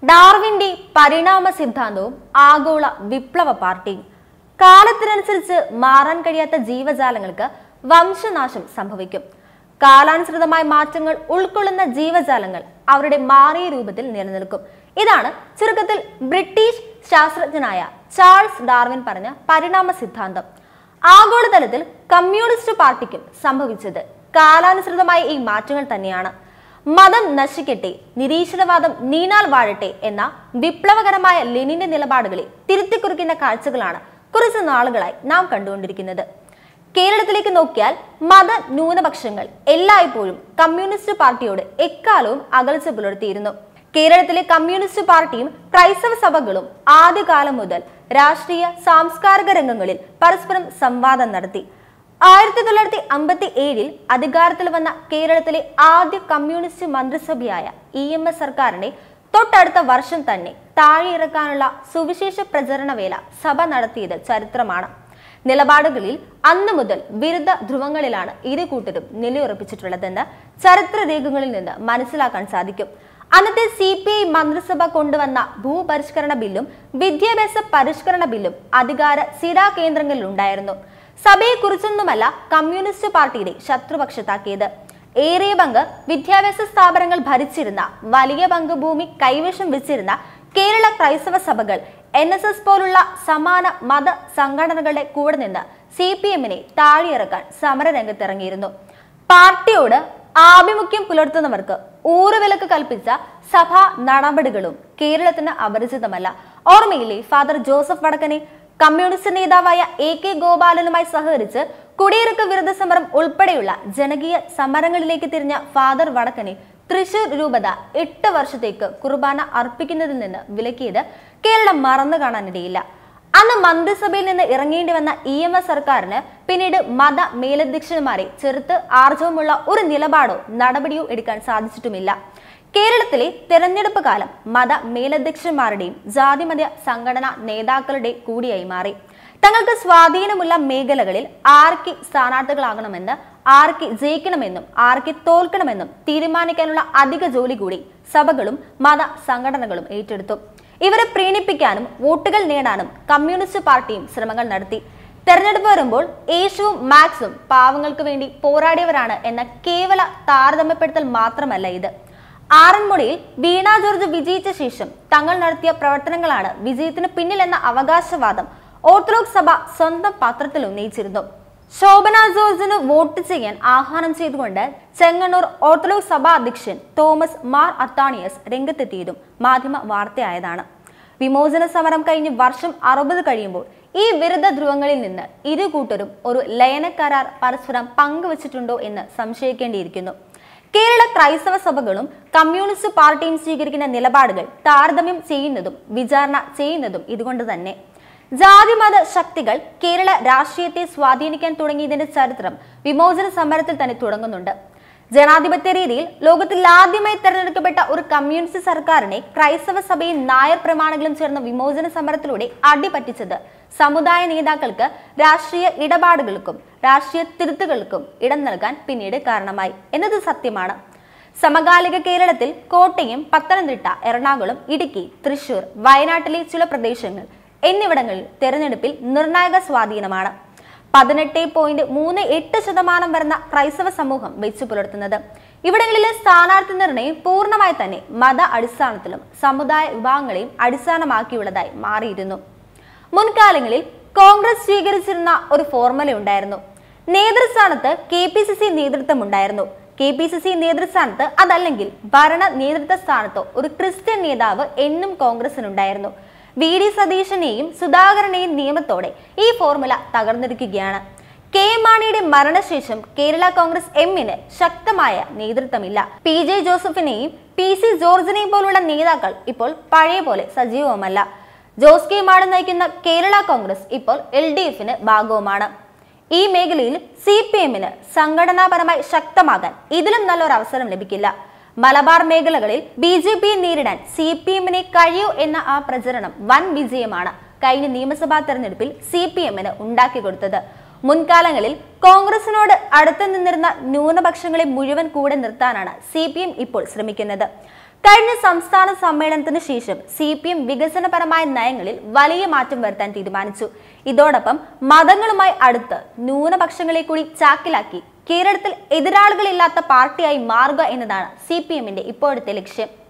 ഡാർവിന്റെ പരിണാമ സിദ്ധാന്തവും ആഗോള വിപ്ലവ പാർട്ടിയും കാലത്തിനനുസരിച്ച് മാറാൻ കഴിയാത്ത ജീവജാലങ്ങൾക്ക് വംശനാശം സംഭവിക്കും കാലാനുസൃതമായ മാറ്റങ്ങൾ ഉൾക്കൊള്ളുന്ന ജീവജാലങ്ങൾ അവരുടെ മാറിയ രൂപത്തിൽ നിലനിൽക്കും ഇതാണ് ചുരുക്കത്തിൽ ബ്രിട്ടീഷ് ശാസ്ത്രജ്ഞനായ ചാൾസ് ഡാർവിൻ പറഞ്ഞ പരിണാമ സിദ്ധാന്തം ആഗോളതലത്തിൽ കമ്മ്യൂണിസ്റ്റ് പാർട്ടിക്കും സംഭവിച്ചത് കാലാനുസൃതമായ ഈ മാറ്റങ്ങൾ തന്നെയാണ് മതം നശിക്കട്ടെ നിരീശ്വരവാദം നീണാൽ വാഴട്ടെ എന്ന വിപ്ലവകരമായ ലെനിന്റെ നിലപാടുകളെ തിരുത്തിക്കുറിക്കുന്ന കാഴ്ചകളാണ് കുറച്ച് നാളുകളായി നാം കണ്ടുകൊണ്ടിരിക്കുന്നത് കേരളത്തിലേക്ക് നോക്കിയാൽ മത ന്യൂനപക്ഷങ്ങൾ എല്ലായ്പ്പോഴും കമ്മ്യൂണിസ്റ്റ് പാർട്ടിയോട് എക്കാലവും അകൽച്ച പുലർത്തിയിരുന്നു കേരളത്തിലെ കമ്മ്യൂണിസ്റ്റ് പാർട്ടിയും ക്രൈസ്തവ സഭകളും ആദ്യകാലം മുതൽ രാഷ്ട്രീയ സാംസ്കാരിക രംഗങ്ങളിൽ പരസ്പരം സംവാദം നടത്തി ആയിരത്തി തൊള്ളായിരത്തി അമ്പത്തി ഏഴിൽ അധികാരത്തിൽ വന്ന കേരളത്തിലെ ആദ്യ കമ്മ്യൂണിസ്റ്റ് മന്ത്രിസഭയായ ഇ എം എസ് സർക്കാരിനെ തൊട്ടടുത്ത വർഷം തന്നെ താഴെയിറക്കാനുള്ള സുവിശേഷ പ്രചരണ വേല സഭ നടത്തിയത് ചരിത്രമാണ് നിലപാടുകളിൽ അന്നു മുതൽ വിരുദ്ധ ധ്രുവങ്ങളിലാണ് ഇരു കൂട്ടരും നിലയുറപ്പിച്ചിട്ടുള്ളതെന്ന് ചരിത്ര രേഖകളിൽ നിന്ന് മനസ്സിലാക്കാൻ സാധിക്കും അന്നത്തെ സി പി ഐ മന്ത്രിസഭ കൊണ്ടുവന്ന ഭൂപരിഷ്കരണ ബില്ലും വിദ്യാഭ്യാസ പരിഷ്കരണ ബില്ലും അധികാര സ്ഥിരാ കേന്ദ്രങ്ങളിൽ ഉണ്ടായിരുന്നു സഭയെക്കുറിച്ചൊന്നുമല്ല കമ്മ്യൂണിസ്റ്റ് പാർട്ടിയുടെ ശത്രുപക്ഷത്താക്കിയത് ഏറിയ പങ്ക് വിദ്യാഭ്യാസ സ്ഥാപനങ്ങൾ ഭരിച്ചിരുന്ന വലിയ പങ്ക് ഭൂമി കൈവശം വെച്ചിരുന്ന കേരള ക്രൈസ്തവ സഭകൾ എൻ എസ് എസ് പോലുള്ള സമാന മത സംഘടനകളുടെ കൂടെ നിന്ന് സി പി എമ്മിനെ താഴെയിറക്കാൻ സമരരംഗത്തിറങ്ങിയിരുന്നു പാർട്ടിയോട് ആഭിമുഖ്യം പുലർത്തുന്നവർക്ക് ഊറുവിലക്ക് കൽപ്പിച്ച സഭാ നടപടികളും കേരളത്തിന് അപരിചിതമല്ല ഓർമ്മയില്ലേ ഫാദർ ജോസഫ് വടക്കനെ കമ്മ്യൂണിസ്റ്റ് നേതാവായ എ കെ ഗോപാലനുമായി സഹകരിച്ച് കുടിയിറക്ക വിരുദ്ധ സമരം ഉൾപ്പെടെയുള്ള ജനകീയ സമരങ്ങളിലേക്ക് തിരിഞ്ഞ ഫാദർ വടക്കനെ തൃശൂർ രൂപത എട്ട് വർഷത്തേക്ക് കുർബാന അർപ്പിക്കുന്നതിൽ നിന്ന് വിലക്കിയത് കേരളം മറന്നു കാണാനിടയില്ല അന്ന് മന്ത്രിസഭയിൽ നിന്ന് ഇറങ്ങേണ്ടി വന്ന ഇ എം എസ് സർക്കാരിന് പിന്നീട് മത മേലധ്യക്ഷന്മാരെ ചെറുത്ത് ആർജവമുള്ള ഒരു നിലപാടോ നടപടിയോ എടുക്കാൻ സാധിച്ചിട്ടുമില്ല കേരളത്തിലെ തെരഞ്ഞെടുപ്പ് കാലം മത മേലധ്യക്ഷന്മാരുടെയും ജാതിമത സംഘടനാ നേതാക്കളുടെ കൂടിയായി മാറി തങ്ങൾക്ക് സ്വാധീനമുള്ള മേഖലകളിൽ ആർക്ക് സ്ഥാനാർത്ഥികളാകണമെന്ന് ആർക്ക് ജയിക്കണമെന്നും ആർക്ക് തോൽക്കണമെന്നും തീരുമാനിക്കാനുള്ള അധിക ജോലി കൂടി സഭകളും മത സംഘടനകളും ഏറ്റെടുത്തു ഇവരെ പ്രീണിപ്പിക്കാനും വോട്ടുകൾ നേടാനും കമ്മ്യൂണിസ്റ്റ് പാർട്ടിയും ശ്രമങ്ങൾ നടത്തി തെരഞ്ഞെടുപ്പ് വരുമ്പോൾ യേശുവും മാക്സും പാവങ്ങൾക്ക് വേണ്ടി പോരാടിയവരാണ് എന്ന കേവല താരതമ്യപ്പെടുത്തൽ മാത്രമല്ല ഇത് ആറന്മുളയിൽ വീണ ജോർജ് വിജയിച്ച ശേഷം തങ്ങൾ നടത്തിയ പ്രവർത്തനങ്ങളാണ് വിജയത്തിന് പിന്നിലെന്ന അവകാശവാദം ഓർത്തഡോക്സ് സഭ സ്വന്തം പത്രത്തിൽ ഉന്നയിച്ചിരുന്നു ശോഭന ജോർജിന് വോട്ട് ചെയ്യാൻ ആഹ്വാനം ചെയ്തുകൊണ്ട് ചെങ്ങന്നൂർ ഓർത്തഡോക്സ് സഭാ അധ്യക്ഷൻ തോമസ് മാർ അത്താണിയസ് രംഗത്തെത്തിയതും മാധ്യമ വാർത്തയായതാണ് വിമോചന സമരം കഴിഞ്ഞ് വർഷം അറുപത് കഴിയുമ്പോൾ ഈ വിരുദ്ധ ധ്രുവങ്ങളിൽ നിന്ന് ഇരു കൂട്ടരും ഒരു ലയന കരാർ പരസ്പരം പങ്കുവച്ചിട്ടുണ്ടോ എന്ന് സംശയിക്കേണ്ടിയിരിക്കുന്നു കേരള ക്രൈസ്തവ സഭകളും കമ്മ്യൂണിസ്റ്റ് പാർട്ടിയും സ്വീകരിക്കുന്ന നിലപാടുകൾ താരതമ്യം ചെയ്യുന്നതും വിചാരണ ചെയ്യുന്നതും ഇതുകൊണ്ട് തന്നെ ജാതിമത ശക്തികൾ കേരള രാഷ്ട്രീയത്തെ സ്വാധീനിക്കാൻ തുടങ്ങിയതിന്റെ ചരിത്രം വിമോചന സമരത്തിൽ തന്നെ തുടങ്ങുന്നുണ്ട് ജനാധിപത്യ രീതിയിൽ ലോകത്തിൽ ആദ്യമായി തെരഞ്ഞെടുക്കപ്പെട്ട ഒരു കമ്മ്യൂണിസ്റ്റ് സർക്കാരിനെ ക്രൈസ്തവ സഭയും നായർ പ്രമാണികളും ചേർന്ന വിമോചന സമരത്തിലൂടെ അടിപറ്റിച്ചത് സമുദായ നേതാക്കൾക്ക് രാഷ്ട്രീയ ഇടപാടുകൾക്കും രാഷ്ട്രീയ തിരുത്തുകൾക്കും ഇടം നൽകാൻ പിന്നീട് കാരണമായി എന്നത് സത്യമാണ് സമകാലിക കേരളത്തിൽ കോട്ടയം പത്തനംതിട്ട എറണാകുളം ഇടുക്കി തൃശൂർ വയനാട്ടിലെ ചില പ്രദേശങ്ങൾ എന്നിവിടങ്ങളിൽ തെരഞ്ഞെടുപ്പിൽ നിർണായക സ്വാധീനമാണ് പതിനെട്ട് പോയിന്റ് മൂന്ന് എട്ട് ശതമാനം വരുന്ന ക്രൈസ്തവ സമൂഹം വെച്ചു പുലർത്തുന്നത് ഇവിടങ്ങളിലെ സ്ഥാനാർത്ഥി നിർണയം പൂർണ്ണമായി തന്നെ മത അടിസ്ഥാനത്തിലും സമുദായ വിഭാഗങ്ങളെയും അടിസ്ഥാനമാക്കിയുള്ളതായി മാറിയിരുന്നു മുൻകാലങ്ങളിൽ കോൺഗ്രസ് സ്വീകരിച്ചിരുന്ന ഒരു ഫോർമുല ഉണ്ടായിരുന്നു നേതൃസ്ഥാനത്ത് കെ പി സി സി നേതൃത്വം ഉണ്ടായിരുന്നു കെ പി സി സി നേതൃസ്ഥാനത്ത് അതല്ലെങ്കിൽ ഭരണ നേതൃത്വ സ്ഥാനത്തോ ഒരു ക്രിസ്ത്യൻ നേതാവ് എന്നും കോൺഗ്രസിനുണ്ടായിരുന്നു വി ഡി സതീശനെയും സുധാകരനെയും നിയമത്തോടെ ഈ ഫോർമുല തകർന്നിരിക്കുകയാണ് കെ എം മാണിയുടെ മരണശേഷം കേരള കോൺഗ്രസ് എമ്മിന് ശക്തമായ നേതൃത്വമില്ല പി ജെ ജോസഫിനെയും പി സി ജോർജിനെയും പോലുള്ള നേതാക്കൾ ഇപ്പോൾ പഴയ പോലെ സജീവവുമല്ല ജോസ് കെ മാണി നയിക്കുന്ന കേരള കോൺഗ്രസ് ഇപ്പോൾ എൽ ഡി എഫിന് ഭാഗവുമാണ് ഈ മേഖലയിൽ സി പി എമ്മിന് സംഘടനാപരമായി ശക്തമാകാൻ ഇതിലും നല്ലൊരു അവസരം ലഭിക്കില്ല മലബാർ മേഖലകളിൽ ബി ജെ പിയെ നേരിടാൻ സി പി എമ്മിനെ കഴിയൂ എന്ന ആ പ്രചരണം വൻ വിജയമാണ് കഴിഞ്ഞ നിയമസഭാ തെരഞ്ഞെടുപ്പിൽ സി പി എമ്മിന് ഉണ്ടാക്കി കൊടുത്തത് മുൻകാലങ്ങളിൽ കോൺഗ്രസിനോട് അടുത്ത് നിന്നിരുന്ന ന്യൂനപക്ഷങ്ങളെ മുഴുവൻ കൂടെ നിർത്താനാണ് സി പി എം ഇപ്പോൾ ശ്രമിക്കുന്നത് കഴിഞ്ഞ സംസ്ഥാന സമ്മേളനത്തിന് ശേഷം സി പി എം വികസനപരമായ നയങ്ങളിൽ വലിയ മാറ്റം വരുത്താൻ തീരുമാനിച്ചു ഇതോടൊപ്പം മതങ്ങളുമായി അടുത്ത് ന്യൂനപക്ഷങ്ങളെ കൂടി ചാക്കിലാക്കി കേരളത്തിൽ എതിരാളികളില്ലാത്ത പാർട്ടിയായി മാറുക എന്നതാണ് സി പി എമ്മിന്റെ ഇപ്പോഴത്തെ ലക്ഷ്യം